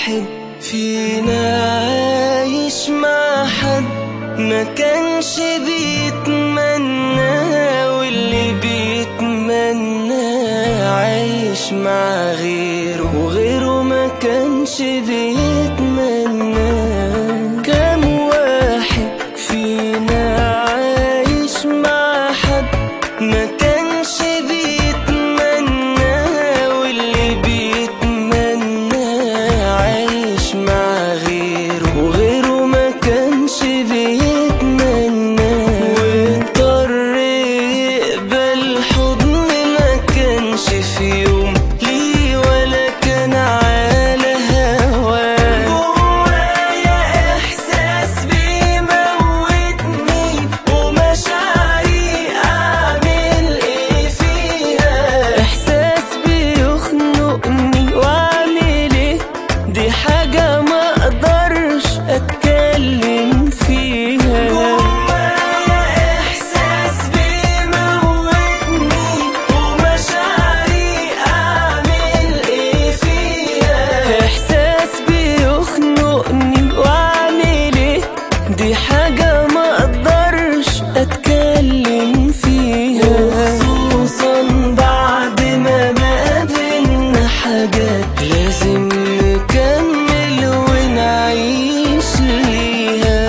واحد فينا عايش مع حد ما كانش بيتمنى واللي بيتمنى عايش مع غيره وغيره ما كانش بيتمنى كم واحد فينا عايش مع حد ما كانش بيتمنى واللي بيتمنى عايش مع غيره وغيره ما كانش بيتمنى واضطر يقبل حضن ما كانش في يوم ليه ولا كان على هواه جوايا احساس بيموتني ومشاعري اعمل ايه فيها احساس بيخنقني واعمل ايه دي حاجة ما اقدرش اتكلم فيها جوايا احساس بيموتني ومشاعري اعمل ايه فيها احساس بيخنقني واعمل ايه دي حاجة ما اقدرش اتكلم فيها خصوصا بعد ما بقى بينا حاجات لازم نكمل ونعيش ليها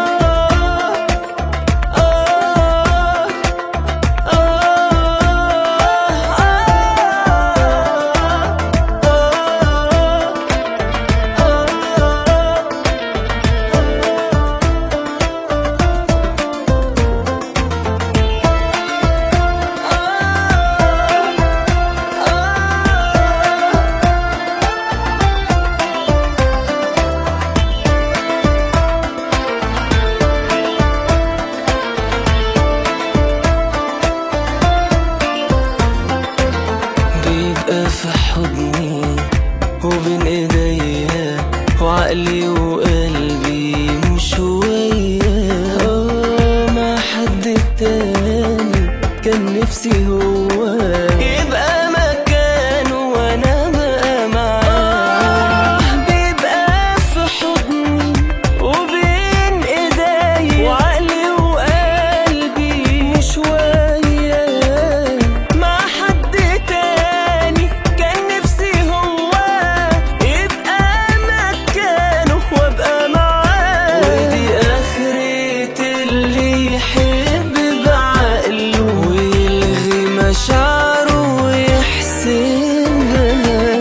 بيبقى في حضني وبين ايديا وعقلي وقلبي مش وياه آه، مع حد تاني كان نفسي هو يبقى مكانه وانا بقى معاه بيبقى في حضني وبين ايديا وعقلي وقلبي مش وياه مع حد تاني كان نفسي هو يبقى مكانه وابقى معاه ودي اخرة اللي يحب بعقله ويلغي مشاعره ويحسبها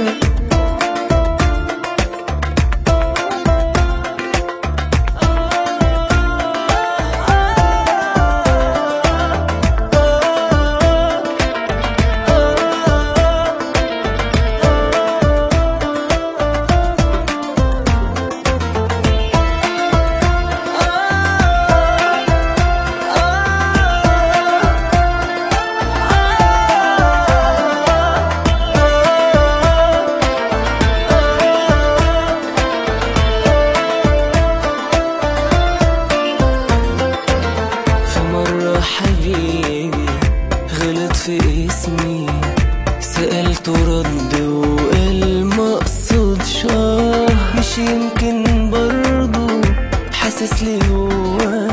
في مرة حبيبي غلط في اسمي سألته رد وقال مقصود شاه مش يمكن برضه حاسس لي هو